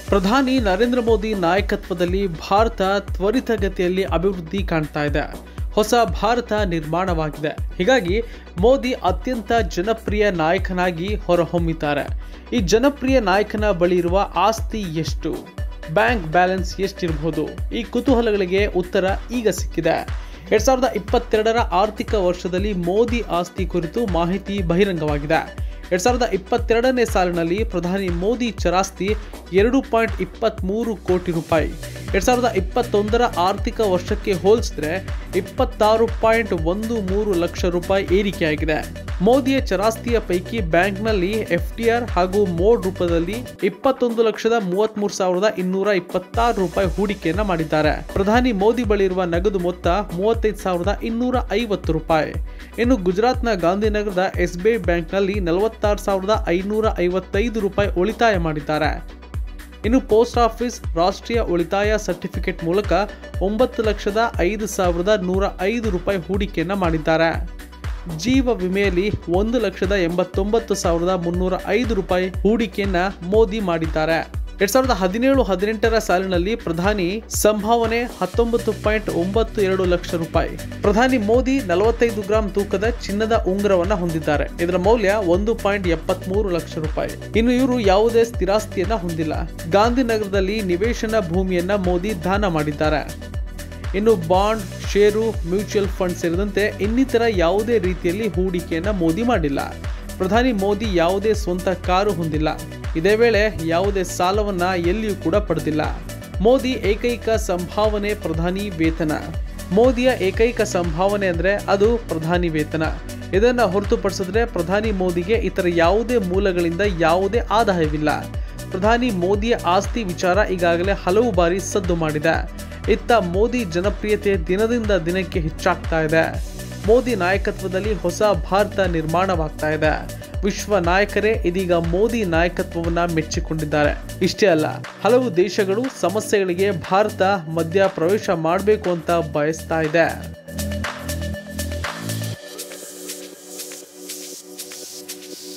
ಪ್ರಧಾನಿ ನರೇಂದ್ರ ಮೋದಿ ನಾಯಕತ್ವದಲ್ಲಿ ಭಾರತ ತ್ವರಿತಗತಿಯಲ್ಲಿ ಅಭಿವೃದ್ಧಿ ಕಾಣ್ತಾ ಇದೆ ಹೊಸ ಭಾರತ ನಿರ್ಮಾಣವಾಗಿದೆ ಹೀಗಾಗಿ ಮೋದಿ ಅತ್ಯಂತ ಜನಪ್ರಿಯ ನಾಯಕನಾಗಿ ಹೊರಹೊಮ್ಮಿದ್ದಾರೆ ಈ ಜನಪ್ರಿಯ ನಾಯಕನ ಬಳಿ ಇರುವ ಆಸ್ತಿ ಎಷ್ಟು ಬ್ಯಾಂಕ್ ಬ್ಯಾಲೆನ್ಸ್ ಎಷ್ಟಿರಬಹುದು ಈ ಕುತೂಹಲಗಳಿಗೆ ಉತ್ತರ ಈಗ ಸಿಕ್ಕಿದೆ ಎರಡ್ ಸಾವಿರದ ಇಪ್ಪತ್ತೆರಡರ ಆರ್ಥಿಕ ವರ್ಷದಲ್ಲಿ ಮೋದಿ ಆಸ್ತಿ ಕುರಿತು ಮಾಹಿತಿ ಬಹಿರಂಗವಾಗಿದೆ ಎರಡ್ ಸಾವಿರದ ಇಪ್ಪತ್ತೆರಡನೇ ಸಾಲಿನಲ್ಲಿ ಪ್ರಧಾನಿ ಮೋದಿ ಚರಾಸ್ತಿ ಎರಡು ಪಾಯಿಂಟ್ ಇಪ್ಪತ್ತ್ಮೂರು ಕೋಟಿ ರೂಪಾಯಿ ಎರಡ್ ಸಾವಿರದ ಇಪ್ಪತ್ತೊಂದರ ಆರ್ಥಿಕ ವರ್ಷಕ್ಕೆ ಹೋಲಿಸಿದ್ರೆ ಇಪ್ಪತ್ತಾರು ಪಾಯಿಂಟ್ ಒಂದು ಮೂರು ಲಕ್ಷ ರೂಪಾಯಿ ಏರಿಕೆಯಾಗಿದೆ ಮೋದಿಯ ಚರಾಸ್ತಿಯ ಪೈಕಿ ಬ್ಯಾಂಕ್ನಲ್ಲಿ ಎಫ್ಡಿಆರ್ ಹಾಗೂ ಮೋಡ್ ರೂಪದಲ್ಲಿ ಇಪ್ಪತ್ತೊಂದು ಲಕ್ಷದ ಮೂವತ್ಮೂರು ಸಾವಿರದ ಇನ್ನೂರ ಇಪ್ಪತ್ತಾರು ರೂಪಾಯಿ ಹೂಡಿಕೆಯನ್ನ ಮಾಡಿದ್ದಾರೆ ಪ್ರಧಾನಿ ಮೋದಿ ಬಳಿ ಇರುವ ನಗದು ಮೊತ್ತ ಮೂವತ್ತೈದು ಸಾವಿರದ ಇನ್ನೂರ ಐವತ್ತು ರೂಪಾಯಿ ಇನ್ನು ಗುಜರಾತ್ನ ಗಾಂಧಿನಗರದ ಎಸ್ ಬಿ ಐ ಬ್ಯಾಂಕ್ನಲ್ಲಿ ನಲವತ್ತಾರು ಸಾವಿರದ ಐನೂರ ಐವತ್ತೈದು ರೂಪಾಯಿ ಉಳಿತಾಯ ಮಾಡಿದ್ದಾರೆ ಇನ್ನು ಪೋಸ್ಟ್ ಆಫೀಸ್ ರಾಷ್ಟ್ರೀಯ ಉಳಿತಾಯ ಸರ್ಟಿಫಿಕೇಟ್ ಮೂಲಕ ಒಂಬತ್ತು ಲಕ್ಷದ ಐದು ಸಾವಿರದ ನೂರ ಐದು ರೂಪಾಯಿ ಹೂಡಿಕೆಯನ್ನ ಮಾಡಿದ್ದಾರೆ ಜೀವ ವಿಮೆಯಲ್ಲಿ ಒಂದು ಲಕ್ಷದ ಎಂಬತ್ತೊಂಬತ್ತು ಸಾವಿರದ ಮುನ್ನೂರ ಐದು ರೂಪಾಯಿ ಹೂಡಿಕೆಯನ್ನ ಮೋದಿ ಮಾಡಿದ್ದಾರೆ ಎರಡ್ ಸಾವಿರದ ಹದಿನೇಳು ಹದಿನೆಂಟರ ಸಾಲಿನಲ್ಲಿ ಪ್ರಧಾನಿ ಸಂಭಾವನೆ ಹತ್ತೊಂಬತ್ತು ಪಾಯಿಂಟ್ ಒಂಬತ್ತು ಎರಡು ಲಕ್ಷ ರೂಪಾಯಿ ಪ್ರಧಾನಿ ಮೋದಿ ನಲವತ್ತೈದು ಗ್ರಾಂ ತೂಕದ ಚಿನ್ನದ ಉಂಗುರವನ್ನ ಹೊಂದಿದ್ದಾರೆ ಇದರ ಮೌಲ್ಯ ಒಂದು ಪಾಯಿಂಟ್ ಎಪ್ಪತ್ಮೂರು ಲಕ್ಷ ರೂಪಾಯಿ ಇನ್ನು ಇವರು ಯಾವುದೇ ಸ್ಥಿರಾಸ್ತಿಯನ್ನ ಹೊಂದಿಲ್ಲ ಗಾಂಧಿನಗರದಲ್ಲಿ ನಿವೇಶನ ಭೂಮಿಯನ್ನ ಮೋದಿ ದಾನ ಮಾಡಿದ್ದಾರೆ ಇನ್ನು ಬಾಂಡ್ ಷೇರು ಮ್ಯೂಚುವಲ್ ಫಂಡ್ ಸೇರಿದಂತೆ ಇನ್ನಿತರ ಯಾವುದೇ ರೀತಿಯಲ್ಲಿ ಹೂಡಿಕೆಯನ್ನ ಮೋದಿ ಮಾಡಿಲ್ಲ ಪ್ರಧಾನಿ ಮೋದಿ ಯಾವುದೇ ಸ್ವಂತ ಕಾರು ಹೊಂದಿಲ್ಲ ಇದೇ ವೇಳೆ ಯಾವುದೇ ಸಾಲವನ್ನ ಎಲ್ಲಿಯೂ ಕೂಡ ಪಡೆದಿಲ್ಲ ಮೋದಿ ಏಕೈಕ ಸಂಭಾವನೆ ಪ್ರಧಾನಿ ವೇತನ ಮೋದಿಯ ಏಕೈಕ ಸಂಭಾವನೆ ಅಂದ್ರೆ ಅದು ಪ್ರಧಾನಿ ವೇತನ ಇದನ್ನ ಹೊರತುಪಡಿಸಿದ್ರೆ ಪ್ರಧಾನಿ ಮೋದಿಗೆ ಇತರ ಯಾವುದೇ ಮೂಲಗಳಿಂದ ಯಾವುದೇ ಆದಾಯವಿಲ್ಲ ಪ್ರಧಾನಿ ಮೋದಿಯ ಆಸ್ತಿ ವಿಚಾರ ಈಗಾಗಲೇ ಹಲವು ಬಾರಿ ಸದ್ದು ಮಾಡಿದೆ ಇತ್ತ ಮೋದಿ ಜನಪ್ರಿಯತೆ ದಿನದಿಂದ ದಿನಕ್ಕೆ ಹೆಚ್ಚಾಗ್ತಾ ಇದೆ ಮೋದಿ ನಾಯಕತ್ವದಲ್ಲಿ ಹೊಸ ಭಾರತ ನಿರ್ಮಾಣವಾಗ್ತಾ ಇದೆ ವಿಶ್ವ ನಾಯಕರೇ ಇದೀಗ ಮೋದಿ ನಾಯಕತ್ವವನ್ನ ಮೆಚ್ಚಿಕೊಂಡಿದ್ದಾರೆ ಇಷ್ಟೇ ಅಲ್ಲ ಹಲವು ದೇಶಗಳು ಸಮಸ್ಯೆಗಳಿಗೆ ಭಾರತ ಮಧ್ಯ ಪ್ರವೇಶ ಮಾಡಬೇಕು ಅಂತ ಬಯಸ್ತಾ ಇದೆ